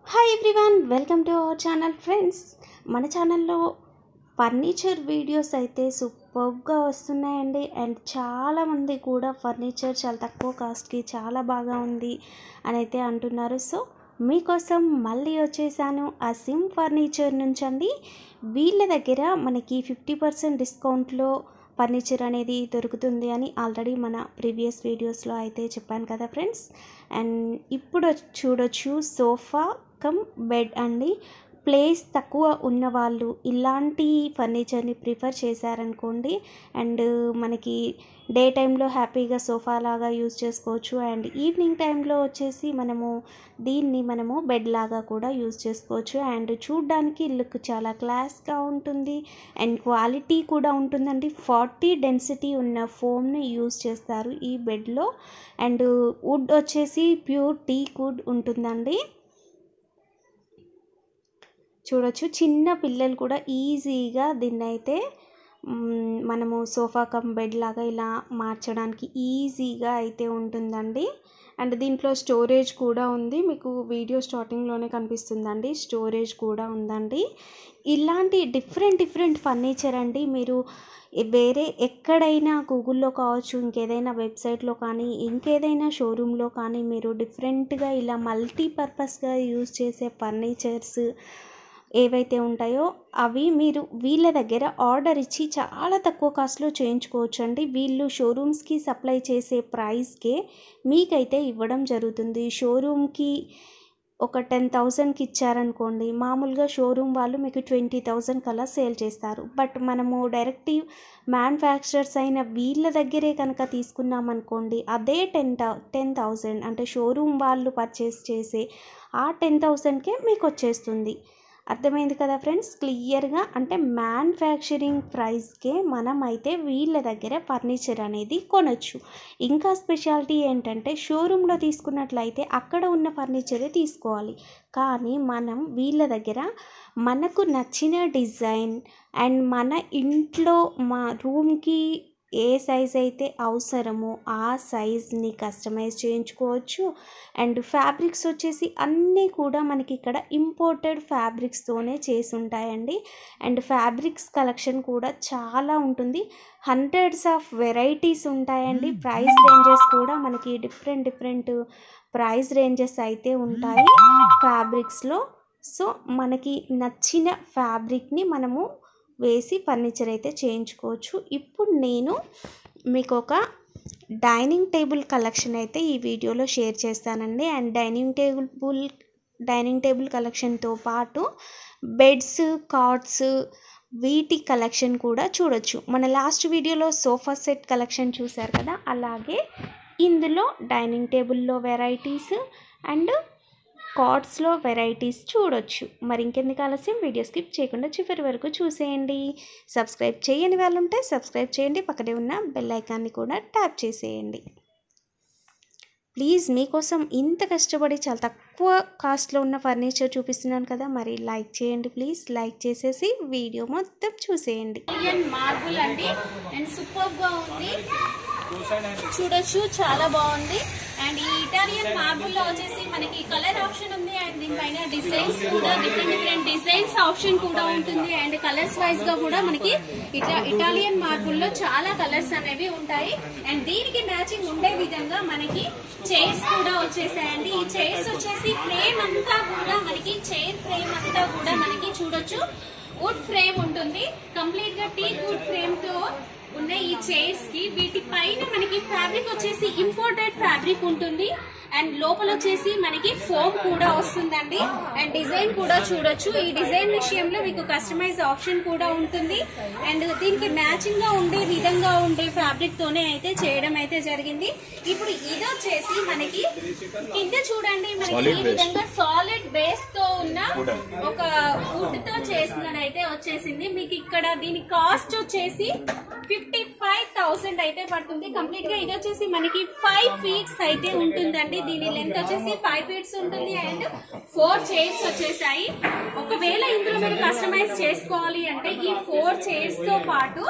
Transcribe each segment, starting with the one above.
hi everyone welcome to our channel friends మన ఛానల్లో furniture videos అయితే సూపర్గా వస్తున్నాయండి అండ్ చాలామంది కూడా ఫర్నిచర్ చాలా తక్కువ కాస్ట్కి చాలా బాగా ఉంది అని అయితే అంటున్నారు సో మీకోసం మళ్ళీ వచ్చేసాను ఆ సిమ్ ఫర్నిచర్ నుంచి అండి వీళ్ళ దగ్గర మనకి ఫిఫ్టీ పర్సెంట్ డిస్కౌంట్లో ఫర్నిచర్ అనేది దొరుకుతుంది అని ఆల్రెడీ మన ప్రీవియస్ వీడియోస్లో అయితే చెప్పాను కదా ఫ్రెండ్స్ అండ్ ఇప్పుడు చూడొచ్చు సోఫా కమ్ బెడ్ అండి ప్లేస్ తక్కువ ఉన్న వాళ్ళు ఇలాంటి ఫర్నిచర్ని ప్రిఫర్ చేశారనుకోండి అండ్ మనకి డే టైంలో హ్యాపీగా సోఫా లాగా యూజ్ చేసుకోవచ్చు అండ్ ఈవినింగ్ టైంలో వచ్చేసి మనము దీన్ని మనము బెడ్ లాగా కూడా యూజ్ చేసుకోవచ్చు అండ్ చూడ్డానికి లుక్ చాలా క్లాస్గా ఉంటుంది అండ్ క్వాలిటీ కూడా ఉంటుందండి ఫార్టీ డెన్సిటీ ఉన్న ఫోమ్ని యూజ్ చేస్తారు ఈ బెడ్లో అండ్ వుడ్ వచ్చేసి ప్యూర్ టీ వుడ్ ఉంటుందండి చూడొచ్చు చిన్న పిల్లలు కూడా ఈజీగా దీన్ని అయితే మ్, మనము సోఫా కమ్ బెడ్ లాగా ఇలా మార్చడానికి ఈజీగా అయితే ఉంటుందండి అండ్ దీంట్లో స్టోరేజ్ కూడా ఉంది మీకు వీడియో స్టార్టింగ్లోనే కనిపిస్తుందండి స్టోరేజ్ కూడా ఉందండి ఇలాంటి డిఫరెంట్ డిఫరెంట్ ఫర్నిచర్ అండి మీరు వేరే ఎక్కడైనా గూగుల్లో కావచ్చు ఇంకేదైనా వెబ్సైట్లో కానీ ఇంకేదైనా షోరూంలో కానీ మీరు డిఫరెంట్గా ఇలా మల్టీపర్పస్గా యూజ్ చేసే ఫర్నిచర్స్ ఏవైతే ఉంటాయో అవి మీరు వీళ్ళ దగ్గర ఆర్డర్ ఇచ్చి చాలా తక్కువ కాస్ట్లో చేయించుకోవచ్చు అండి వీళ్ళు షోరూమ్స్కి సప్లై చేసే ప్రైస్కే మీకైతే ఇవ్వడం జరుగుతుంది షోరూమ్కి ఒక టెన్ థౌజండ్కి ఇచ్చారనుకోండి మామూలుగా షోరూమ్ వాళ్ళు మీకు ట్వంటీ థౌజండ్ కల్లా సేల్ చేస్తారు బట్ మనము డైరెక్ట్ మ్యానుఫ్యాక్చరర్స్ అయిన వీళ్ళ దగ్గరే కనుక తీసుకున్నామనుకోండి అదే టెన్ థౌ టెన్ థౌజండ్ అంటే షోరూమ్ వాళ్ళు పర్చేస్ చేసే ఆ టెన్ థౌజండ్కే మీకు వచ్చేస్తుంది అర్థమైంది కదా ఫ్రెండ్స్ క్లియర్గా అంటే మ్యానుఫ్యాక్చరింగ్ ప్రైస్కే మనం అయితే వీళ్ళ దగ్గర ఫర్నిచర్ అనేది కొనొచ్చు ఇంకా స్పెషాలిటీ ఏంటంటే షోరూంలో తీసుకున్నట్లయితే అక్కడ ఉన్న ఫర్నిచరే తీసుకోవాలి కానీ మనం వీళ్ళ దగ్గర మనకు నచ్చిన డిజైన్ అండ్ మన ఇంట్లో మా రూమ్కి ఏ సైజ్ అయితే అవసరమో ఆ సైజ్ని కస్టమైజ్ చేయించుకోవచ్చు అండ్ ఫ్యాబ్రిక్స్ వచ్చేసి అన్నీ కూడా మనకి ఇక్కడ ఇంపోర్టెడ్ ఫ్యాబ్రిక్స్తోనే చేసి ఉంటాయండి అండ్ ఫ్యాబ్రిక్స్ కలెక్షన్ కూడా చాలా ఉంటుంది హండ్రెడ్స్ ఆఫ్ వెరైటీస్ ఉంటాయండి ప్రైస్ రేంజెస్ కూడా మనకి డిఫరెంట్ డిఫరెంట్ ప్రైస్ రేంజెస్ అయితే ఉంటాయి ఫ్యాబ్రిక్స్లో సో మనకి నచ్చిన ఫ్యాబ్రిక్ని మనము వేసి ఫర్నిచర్ అయితే చేయించుకోవచ్చు ఇప్పుడు నేను మీకు ఒక డైనింగ్ టేబుల్ కలెక్షన్ అయితే ఈ వీడియోలో షేర్ చేస్తానండి and dining table dining table కలెక్షన్తో పాటు బెడ్స్ కార్డ్స్ వీటి కలెక్షన్ కూడా చూడొచ్చు మన లాస్ట్ వీడియోలో సోఫా సెట్ కలెక్షన్ చూశారు కదా అలాగే ఇందులో డైనింగ్ టేబుల్లో వెరైటీస్ అండ్ కార్డ్స్లో వెరైటీస్ చూడొచ్చు మరి ఇంకెందుకు ఆలస్యం వీడియో స్కిప్ చేయకుండా చివరి వరకు చూసేయండి సబ్స్క్రైబ్ చేయని వాళ్ళు ఉంటే సబ్స్క్రైబ్ చేయండి పక్కనే ఉన్న బెల్ ఐకాన్ని కూడా ట్యాప్ చేసేయండి ప్లీజ్ మీకోసం ఇంత కష్టపడి చాలా తక్కువ కాస్ట్లో ఉన్న ఫర్నిచర్ చూపిస్తున్నాను కదా మరి లైక్ చేయండి ప్లీజ్ లైక్ చేసేసి వీడియో మొత్తం చూసేయండి ఇటాలియన్ మార్బుల్ అండి అండ్ సూపర్ గా ఉంది చూడొచ్చు చాలా బాగుంది అండ్ ఈ ఇటాలియన్ మార్బుల్ లో వచ్చేసి మనకి కలర్ ఆప్షన్ ఉంది అండ్ దీనిపైన డిజైన్స్ కూడా డిఫరెంట్ డిఫరెంట్ డిజైన్స్ ఆప్షన్ కూడా ఉంటుంది అండ్ కలర్స్ వైజ్ గా కూడా మనకి ఇట్లా ఇటాలియన్ మార్బుల్ లో చాలా కలర్స్ అనేవి ఉంటాయి అండ్ దీనికి మ్యాచింగ్ ఉండే విధంగా మనకి చైర్స్ కూడా వచ్చేసాయండి ఈ చైర్స్ వచ్చేసి ఫ్రేమ్ అంతా కూడా మనకి చైర్ ఫ్రేమ్ అంతా కూడా మనకి చూడొచ్చు వుడ్ ఫ్రేమ్ ఉంటుంది కంప్లీట్ గా టీ వుడ్ ఫ్రేమ్ తో ఉన్న ఈ చైర్స్ కి వీటి పైన మనకి ఫ్యాబ్రిక్ వచ్చేసి ఇంపోర్టెడ్ ఫ్యాబ్రిక్ ఉంటుంది అండ్ లోపల వచ్చేసి మనకి ఫోమ్ కూడా వస్తుందండి అండ్ డిజైన్ కూడా చూడొచ్చు ఈ డిజైన్ విషయంలో మీకు కస్టమైజ్ ఆప్షన్ కూడా ఉంటుంది అండ్ దీనికి మ్యాచింగ్ గా ఉండే విధంగా ఉండే ఫ్యాబ్రిక్ తోనే అయితే చేయడం అయితే జరిగింది ఇప్పుడు ఇది వచ్చేసి మనకి కింద చూడండి మనకి ఈ విధంగా సాలిడ్ బేస్ తో ఉన్న ఒక వుడ్ తో చేసినదైతే వచ్చేసింది మీకు ఇక్కడ దీని కాస్ట్ వచ్చేసి ఫిఫ్టీ ఫైవ్ థౌసండ్ అయితే పడుతుంది కంప్లీట్ గా ఇది వచ్చేసి మనకి ఫైవ్ ఫీట్స్ అయితే ఉంటుందండి దీని లెంత్ వచ్చేసి ఫైవ్ ఫీట్స్ ఉంటుంది అండ్ ఫోర్ చైర్స్ వచ్చేసాయి ఒకవేళ ఇందులో మీరు కస్టమైజ్ చేసుకోవాలి అంటే ఈ ఫోర్ చైర్స్ తో పాటు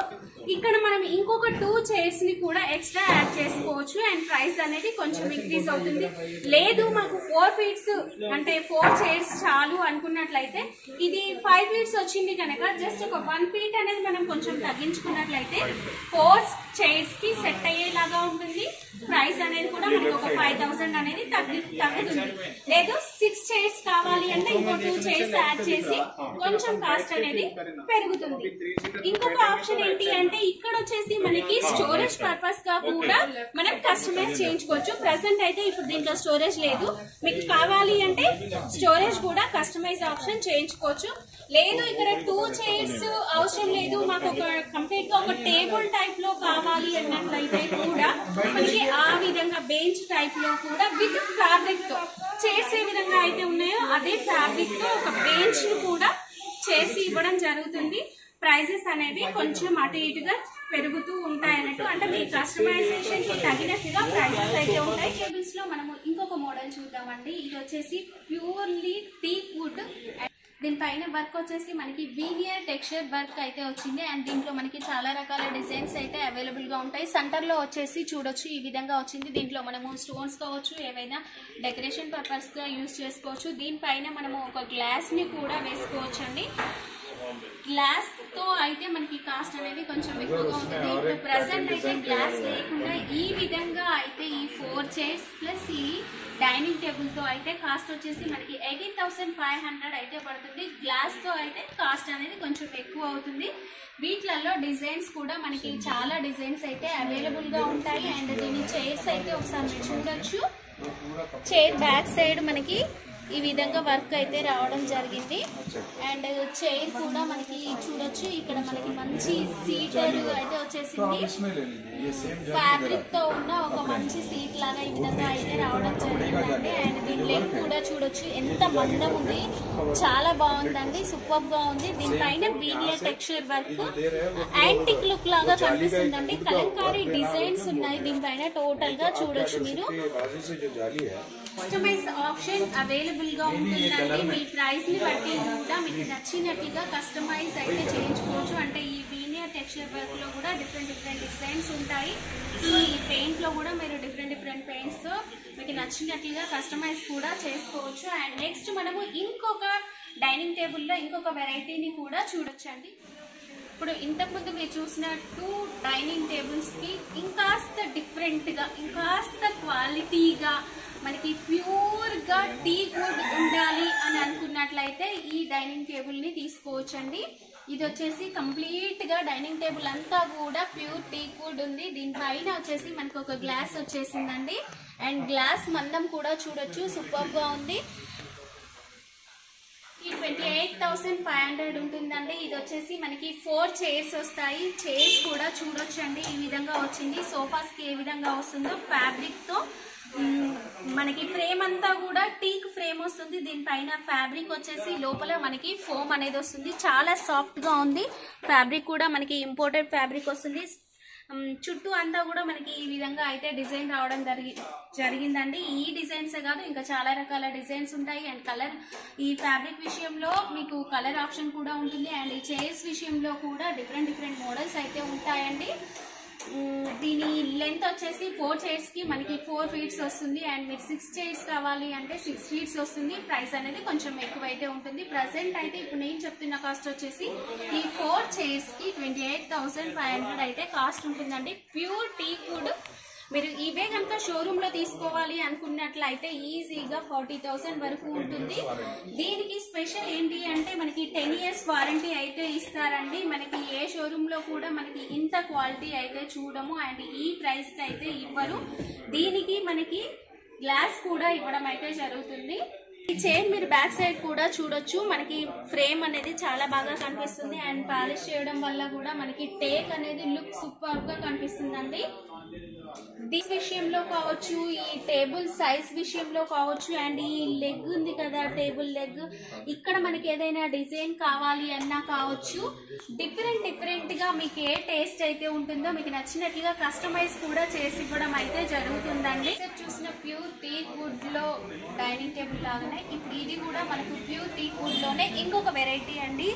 ఇక్కడ మనం ఇంకొక టూ చైర్స్ ని కూడా ఎక్స్ట్రా యాడ్ చేసుకోవచ్చు అండ్ ప్రైస్ అనేది కొంచెం ఇంక్రీజ్ అవుతుంది లేదు మాకు ఫోర్ ఫీట్స్ అంటే ఫోర్ చైర్స్ చాలు అనుకున్నట్లయితే ఇది ఫైవ్ ఫీట్స్ వచ్చింది కనుక జస్ట్ ఒక వన్ ఫీట్ అనేది మనం కొంచెం తగ్గించుకున్నట్లయితే ఫోర్ చైర్స్ కి సెట్ అయ్యేలాగా ఉంటుంది ప్రైస్ అనేది కూడా మనకి ఒక ఫైవ్ థౌసండ్ అనేది తగ్గి తగ్గుతుంది లేదు సిక్స్ చైర్స్ కావాలి అంటే ఇంకో టూ చైర్స్ యాడ్ చేసి కొంచెం కాస్ట్ అనేది పెరుగుతుంది ఇంకొక ఆప్షన్ ఏంటి అంటే ఇక్కడ వచ్చేసి మనకి స్టోరేజ్ పర్పస్ గా కూడా మనం కస్టమైజ్ చేయించుకోవచ్చు ప్రెసెంట్ అయితే ఇప్పుడు దీంట్లో స్టోరేజ్ లేదు మీకు కావాలి అంటే స్టోరేజ్ కూడా కస్టమైజ్ ఆప్షన్ చేయించుకోవచ్చు లేదు ఇక్కడ టూ చైర్స్ అవసరం లేదు మాకు ఒక కంప్లీట్ గా ఒక టేబుల్ టైప్ లో కావాలి అన్నట్లయితే కూడా మనకి ఆ విధంగా బెంచ్ టైప్ లో కూడా విత్ ఫ్యాబ్రిక్ తో చైర్స్ ఏ విధంగా అయితే ఉన్నాయో అదే ఫ్యాబ్రిక్ తో ఒక బెంచ్ కూడా చేసి ఇవ్వడం జరుగుతుంది ప్రైజెస్ అనేవి కొంచెం అటు ఇటుగా పెరుగుతూ ఉంటాయి అన్నట్టు అంటే మీ కస్టమైజేషన్ కి తగినట్టుగా ప్రైజెస్ అయితే ఉంటాయి టేబుల్స్ లో మనము ఇంకొక మోడల్ చూద్దామండి ఇది వచ్చేసి ప్యూర్లీ టీక్ వుడ్ దీనిపైన వర్క్ వచ్చేసి మనకి వీవియర్ టెక్స్చర్ వర్క్ అయితే వచ్చింది అండ్ దీంట్లో మనకి చాలా రకాల డిజైన్స్ అయితే అవైలబుల్ గా ఉంటాయి సెంటర్ లో వచ్చేసి చూడొచ్చు ఈ విధంగా వచ్చింది దీంట్లో మనము స్టోన్స్ కావచ్చు ఏవైనా డెకరేషన్ పర్పస్ గా యూస్ చేసుకోవచ్చు దీనిపైన మనము ఒక గ్లాస్ ని కూడా వేసుకోవచ్చు అండి గ్లాస్ తో అయితే మనకి కాస్ట్ అనేది కొంచెం ఎక్కువగా ఉంటుంది ఇప్పుడు ప్రజెంట్ అయితే గ్లాస్ లేకుండా ఈ విధంగా అయితే ఈ ఫోర్ చైర్స్ ప్లస్ ఈ డైనింగ్ టేబుల్ తో అయితే కాస్ట్ వచ్చేసి మనకి ఎయిటీన్ థౌసండ్ ఫైవ్ హండ్రెడ్ అయితే పడుతుంది గ్లాస్ తో అయితే కాస్ట్ అనేది కొంచెం ఎక్కువ అవుతుంది వీటిలలో డిజైన్స్ కూడా మనకి చాలా డిజైన్స్ అయితే అవైలబుల్ గా ఉంటాయి అండ్ దీని చైర్స్ అయితే ఒకసారి మీరు చూడొచ్చు చైర్ బ్యాక్ సైడ్ మనకి ఈ విధంగా వర్క్ అయితే రావడం జరిగింది అండ్ చైర్ కూడా మనకి చూడొచ్చు ఇక్కడ మనకి మంచి సీటర్ అయితే వచ్చేసింది ఫ్యాబ్రిక్ తో ఉన్న ఒక మంచి సీట్ లాగా ఈ విధంగా అయితే రావడం జరిగిందండి అండ్ దీని లెగ్ కూడా చూడొచ్చు ఎంత మందం ఉంది చాలా బాగుందండి సూపర్ గా ఉంది దీనిపైన veneer texture work antique look లాగా కనిపిస్తుందండి కలంకారీ డిజైన్స్ ఉన్నాయి దీనిపైన టోటల్ గా చూడొచ్చు మీరు बाजू से जो जाली है కస్టమైజ్ ఆప్షన్ అవైలబుల్ గా ఉంటుందండి మీ ప్రైస్ ని బట్టి కూడా మీకు నచ్చినట్టుగా కస్టమైజ్ అయితే చేయించుకోవచ్చు అంటే ఈ వీనియర్ టెక్స్చర్ వర్క్ లో కూడా డిఫరెంట్ డిఫరెంట్ డిజైన్స్ ఉంటాయి సో ఈ పెయింట్ లో కూడా మీరు డిఫరెంట్ డిఫరెంట్ పెయింట్స్ తో మీకు నచ్చినట్టుగా కస్టమైజ్ కూడా చేసుకోవచ్చు అండ్ నెక్స్ట్ మనము ఇంకొక డైనింగ్ టేబుల్ లో ఇంకొక వెరైటీని కూడా చూడొచ్చండి ఇప్పుడు ఇంతకుముందు మీరు చూసిన టూ డైనింగ్ టేబుల్స్ కి ఇంకాస్త డిఫరెంట్ గా ఇంకాస్త క్వాలిటీగా మనకి ప్యూర్ గా టీ వుడ్ ఉండాలి అని అనుకున్నట్లయితే ఈ డైనింగ్ టేబుల్ ని తీసుకోవచ్చండి ఇది వచ్చేసి కంప్లీట్ గా డైనింగ్ టేబుల్ అంతా కూడా ప్యూర్ టీ వుడ్ ఉంది దీనిపైన వచ్చేసి మనకు ఒక గ్లాస్ వచ్చేసిందండి అండ్ గ్లాస్ మందం కూడా చూడొచ్చు సూపర్ గా ఉంది ఈ twenty eight thousand five hundred ఉంటుందండి ఇది వచ్చేసి మనకి ఫోర్ చైర్స్ వస్తాయి చైర్స్ కూడా చూడొచ్చండి ఈ విధంగా వచ్చింది సోఫాస్ కి ఏ విధంగా వస్తుందో ఫ్యాబ్రిక్ తో మ్, మనకి ఫ్రేమ్ అంతా కూడా టీక్ ఫ్రేమ్ వస్తుంది దీనిపైన ఫ్యాబ్రిక్ వచ్చేసి లోపల మనకి ఫోమ్ అనేది వస్తుంది చాలా సాఫ్ట్ గా ఉంది ఫ్యాబ్రిక్ కూడా మనకి ఇంపోర్టెడ్ ఫ్యాబ్రిక్ వస్తుంది మ్, చుట్టూ అంతా కూడా మనకి ఈ విధంగా అయితే డిజైన్ రావడం జరిగి జరిగిందండి ఈ డిజైన్స్ కాదు ఇంకా చాలా రకాల డిజైన్స్ ఉంటాయి అండ్ కలర్ ఈ ఫ్యాబ్రిక్ విషయంలో మీకు కలర్ ఆప్షన్ కూడా ఉంటుంది అండ్ ఈ చైర్స్ విషయంలో కూడా డిఫరెంట్ డిఫరెంట్ మోడల్స్ అయితే ఉంటాయండి మ్, దీని లెంత్ వచ్చేసి ఫోర్ చైర్స్ కి మనకి ఫోర్ ఫీట్స్ వస్తుంది అండ్ మీరు సిక్స్ చైర్స్ కావాలి అంటే సిక్స్ ఫీట్స్ వస్తుంది ప్రైస్ అనేది కొంచెం ఎక్కువైతే ఉంటుంది ప్రజెంట్ అయితే ఇప్పుడు నేను చెప్తున్న కాస్ట్ వచ్చేసి ఈ ఫోర్ చైర్స్ కి twenty eight thousand five hundred అయితే కాస్ట్ ఉంటుందండి ప్యూర్ టీ వుడ్ మీరు ఇవే కనుక షోరూమ్ లో తీసుకోవాలి అనుకున్నట్లయితే ఈజీగా ఫార్టీ థౌసండ్ వరకు ఉంటుంది దీనికి స్పెషల్ ఏంటి అంటే మనకి టెన్ ఇయర్స్ వారంటీ అయితే ఇస్తారండి మనకి ఏ షోరూమ్ లో కూడా మనకి ఇంత క్వాలిటీ అయితే చూడము అండ్ ఈ ప్రైస్ కి అయితే ఇవ్వరు దీనికి మనకి గ్లాస్ కూడా ఇవ్వడం అయితే జరుగుతుంది ఈ చైర్ మీరు బ్యాక్ సైడ్ కూడా చూడొచ్చు మనకి ఫ్రేమ్ అనేది చాలా బాగా కనిపిస్తుంది అండ్ పాలిష్ చేయడం వల్ల కూడా మనకి టేక్ అనేది లుక్ సూపర్ గా కనిపిస్తుందండి దీని విషయంలో కావచ్చు ఈ టేబుల్ సైజ్ విషయంలో కావచ్చు అండ్ ఈ లెగ్ ఉంది కదా టేబుల్ లెగ్ ఇక్కడ మనకి ఏదైనా డిజైన్ కావాలి అన్నా కావచ్చు డిఫరెంట్ డిఫరెంట్ గా మీకు ఏ టేస్ట్ అయితే ఉంటుందో మీకు నచ్చినట్లుగా కస్టమైజ్ కూడా చేసి ఇవ్వడం అయితే జరుగుతుందండి ఇక్కడ చూసిన ప్యూర్ టీక్ వుడ్ లో డైనింగ్ టేబుల్ లాగానే ఇప్పుడు ఇది కూడా మనకు ప్యూర్ టీక్ వుడ్ లోనే ఇంకొక వెరైటీ అండి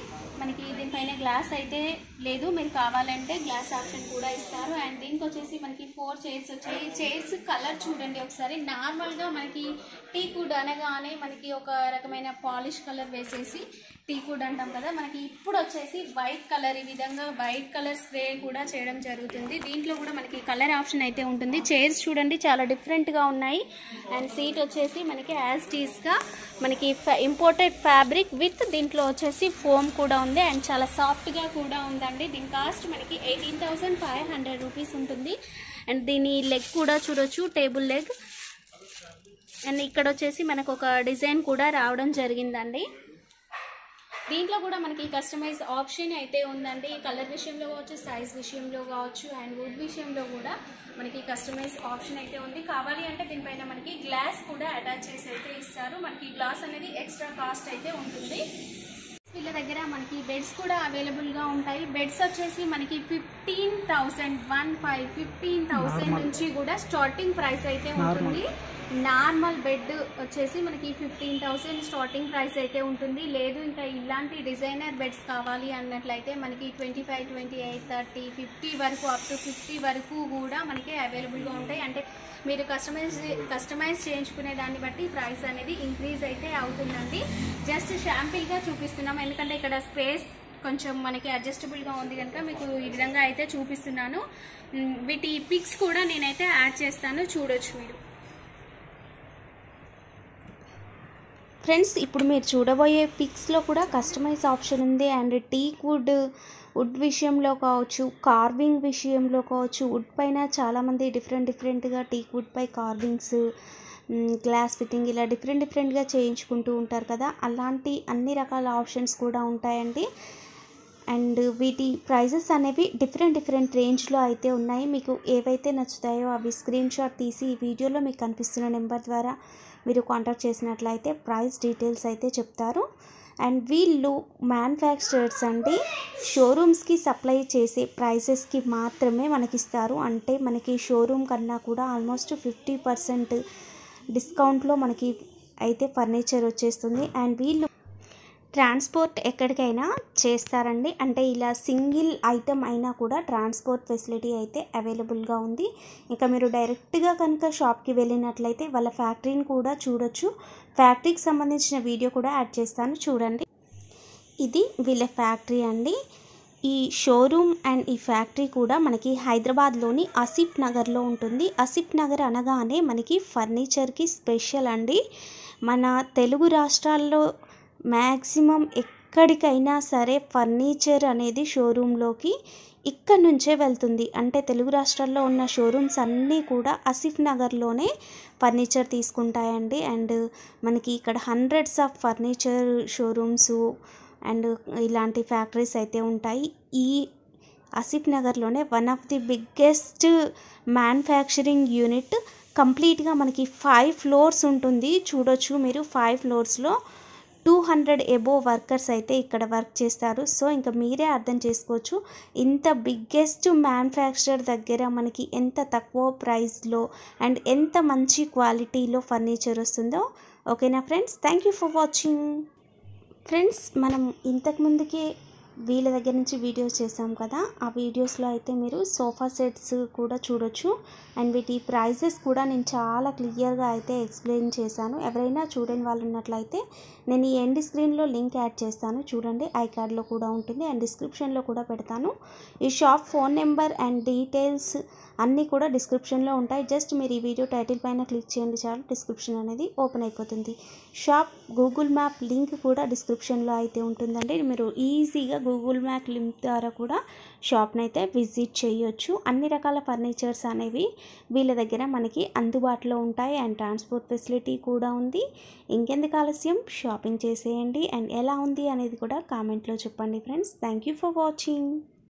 మనకి దీనిపైన గ్లాస్ అయితే లేదు మీరు కావాలంటే గ్లాస్ ఆప్షన్ కూడా ఇస్తారు అండ్ దీనికి వచ్చేసి మనకి ఫోర్ చైర్స్ వచ్చాయి చైర్స్ కలర్ చూడండి ఒకసారి నార్మల్గా మనకి టీ కుడ్ అనగానే మనకి ఒక రకమైన పాలిష్ కలర్ వేసేసి టీ కుడ్ అంటాం కదా మనకి ఇప్పుడు వచ్చేసి వైట్ కలర్ ఈ విధంగా వైట్ కలర్ స్ప్రే కూడా చేయడం జరుగుతుంది దీంట్లో కూడా మనకి కలర్ ఆప్షన్ అయితే ఉంటుంది చైర్స్ చూడండి చాలా డిఫరెంట్గా ఉన్నాయి అండ్ సీట్ వచ్చేసి మనకి యాజ్ టీస్గా మనకి ఇంపోర్టెడ్ ఫ్యాబ్రిక్ విత్ దీంట్లో వచ్చేసి ఫోమ్ కూడా ఉంది అండ్ చాలా సాఫ్ట్గా కూడా ఉందండి దీని కాస్ట్ మనకి eighteen thousand five hundred rupees ఉంటుంది అండ్ దీని లెగ్ కూడా చూడొచ్చు టేబుల్ లెగ్ అండ్ ఇక్కడ వచ్చేసి మనకు ఒక డిజైన్ కూడా రావడం జరిగిందండి దీంట్లో కూడా మనకి కస్టమైజ్ ఆప్షన్ అయితే ఉందండి కలర్ విషయంలో కావచ్చు సైజ్ విషయంలో కావచ్చు అండ్ వుడ్ విషయంలో కూడా మనకి కస్టమైజ్ ఆప్షన్ అయితే ఉంది కావాలి అంటే దీనిపైన మనకి గ్లాస్ కూడా అటాచ్ చేసి అయితే ఇస్తారు మనకి గ్లాస్ అనేది ఎక్స్ట్రా కాస్ట్ అయితే ఉంటుంది వీళ్ళ దగ్గర మనకి బెడ్స్ కూడా అవైలబుల్గా ఉంటాయి బెడ్స్ వచ్చేసి మనకి fifteen thousand one five fifteen thousand నుంచి కూడా స్టార్టింగ్ ప్రైస్ అయితే ఉంటుంది నార్మల్ బెడ్ వచ్చేసి మనకి ఫిఫ్టీన్ థౌసండ్ స్టార్టింగ్ ప్రైస్ అయితే ఉంటుంది లేదు ఇంకా ఇలాంటి డిజైనర్ బెడ్స్ కావాలి అన్నట్లయితే మనకి twenty five twenty eight thirty fifty వరకు అప్ టు ఫిఫ్టీ వరకు కూడా మనకి అవైలబుల్గా ఉంటాయి అంటే మీరు కస్టమైజ్ కస్టమైజ్ చేయించుకునే దాన్ని బట్టి ప్రైస్ అనేది ఇంక్రీజ్ అయితే అవుతుందండి జస్ట్ షాంపిల్గా చూపిస్తున్నాం ఎందుకంటే ఇక్కడ స్పేస్ కొంచెం మనకి అడ్జస్టబుల్గా ఉంది కనుక మీకు ఈ విధంగా అయితే చూపిస్తున్నాను మ్, వీటి పిక్స్ కూడా నేనైతే యాడ్ చేస్తాను చూడొచ్చు మీరు ఫ్రెండ్స్ ఇప్పుడు మీరు చూడబోయే పిక్స్లో కూడా కస్టమైజ్ ఆప్షన్ ఉంది అండ్ టీక్ వుడ్ వుడ్ విషయంలో కావచ్చు కార్వింగ్ విషయంలో కావచ్చు వుడ్ పైన చాలామంది డిఫరెంట్ డిఫరెంట్గా టీక్ వుడ్ పై కార్వింగ్స్ గ్లాస్ ఫిట్టింగ్ ఇలా డిఫరెంట్ డిఫరెంట్గా చేయించుకుంటూ ఉంటారు కదా అలాంటి అన్ని రకాల ఆప్షన్స్ కూడా ఉంటాయండి అండ్ వీటి ప్రైజెస్ అనేవి డిఫరెంట్ డిఫరెంట్ రేంజ్లో అయితే ఉన్నాయి మీకు ఏవైతే నచ్చుతాయో అవి స్క్రీన్ షాట్ తీసి ఈ వీడియోలో మీకు కనిపిస్తున్న నెంబర్ ద్వారా మీరు కాంటాక్ట్ చేసినట్లయితే ప్రైస్ డీటెయిల్స్ అయితే చెప్తారు అండ్ వీళ్ళు మ్యానుఫ్యాక్చరర్స్ అండి షోరూమ్స్కి సప్లై చేసే ప్రైసెస్కి మాత్రమే మనకిస్తారు అంటే మనకి షోరూమ్ కన్నా కూడా ఆల్మోస్ట్ ఫిఫ్టీ పర్సెంట్ డిస్కౌంట్లో మనకి అయితే ఫర్నిచర్ వచ్చేస్తుంది అండ్ వీళ్ళు ట్రాన్స్పోర్ట్ ఎక్కడికైనా చేస్తారండి అంటే ఇలా సింగిల్ ఐటమ్ అయినా కూడా ట్రాన్స్పోర్ట్ ఫెసిలిటీ అయితే అవైలబుల్గా ఉంది ఇంకా మీరు డైరెక్ట్గా కనుక షాప్కి వెళ్ళినట్లయితే వాళ్ళ ఫ్యాక్టరీని కూడా చూడొచ్చు ఫ్యాక్టరీకి సంబంధించిన వీడియో కూడా యాడ్ చేస్తాను చూడండి ఇది వీళ్ళ ఫ్యాక్టరీ అండి ఈ షోరూమ్ అండ్ ఈ ఫ్యాక్టరీ కూడా మనకి హైదరాబాద్లోని అసిఫ్ నగర్లో ఉంటుంది అసిఫ్ నగర్ అనగానే మనకి ఫర్నిచర్కి స్పెషల్ అండి మన తెలుగు రాష్ట్రాల్లో మ్యాక్సిమం ఎక్కడికైనా సరే ఫర్నిచర్ అనేది షోరూంలోకి ఇక్కడ నుంచే వెళ్తుంది అంటే తెలుగు రాష్ట్రాల్లో ఉన్న షోరూమ్స్ అన్నీ కూడా అసిఫ్ నగర్లోనే ఫర్నిచర్ తీసుకుంటాయండి అండ్ మనకి ఇక్కడ hundreds of furniture showrooms and ఇలాంటి ఫ్యాక్టరీస్ అయితే ఉంటాయి ఈ ఆసిఫ్ నగర్లోనే one of the biggest manufacturing unit కంప్లీట్గా మనకి ఫైవ్ ఫ్లోర్స్ ఉంటుంది చూడొచ్చు మీరు ఫైవ్ ఫ్లోర్స్లో టూ హండ్రెడ్ ఎబో వర్కర్స్ అయితే ఇక్కడ వర్క్ చేస్తారు సో ఇంకా మీరే అర్థం చేసుకోవచ్చు ఇంత బిగ్గెస్ట్ మ్యానుఫ్యాక్చరర్ దగ్గర మనకి ఎంత తక్కువ ప్రైస్లో అండ్ ఎంత మంచి క్వాలిటీలో ఫర్నిచర్ వస్తుందో ఓకేనా friends thank you for watching friends మనం ఇంతకు ముందుకే వీళ్ళ దగ్గర నుంచి వీడియోస్ చేసాం కదా ఆ వీడియోస్లో అయితే మీరు సోఫా సెట్స్ కూడా చూడొచ్చు అండ్ వీటి ప్రైజెస్ కూడా నేను చాలా క్లియర్గా అయితే ఎక్స్ప్లెయిన్ చేశాను ఎవరైనా చూడని వాళ్ళు ఉన్నట్లయితే నేను ఈ ఎండ్ స్క్రీన్లో లింక్ యాడ్ చేస్తాను చూడండి ఐ కార్డ్లో కూడా ఉంటుంది అండ్ డిస్క్రిప్షన్లో కూడా పెడతాను ఈ shop phone number and details అన్నీ కూడా డిస్క్రిప్షన్లో ఉంటాయి జస్ట్ మీరు ఈ వీడియో టైటిల్ పైన క్లిక్ చేయండి చాలు డిస్క్రిప్షన్ అనేది ఓపెన్ అయిపోతుంది షాప్ గూగుల్ మ్యాప్ లింక్ కూడా డిస్క్రిప్షన్లో అయితే ఉంటుందండి మీరు ఈజీగా గూగుల్ మ్యాప్ లింక్ ద్వారా కూడా షాప్ని అయితే విజిట్ చేయొచ్చు అన్ని రకాల ఫర్నిచర్స్ అనేవి వీళ్ళ దగ్గర మనకి అందుబాటులో ఉంటాయి అండ్ ట్రాన్స్పోర్ట్ ఫెసిలిటీ కూడా ఉంది ఇంకెందుకు ఆలస్యం షాపింగ్ చేసేయండి అండ్ ఎలా ఉంది అనేది కూడా కామెంట్లో చెప్పండి friends thank you for watching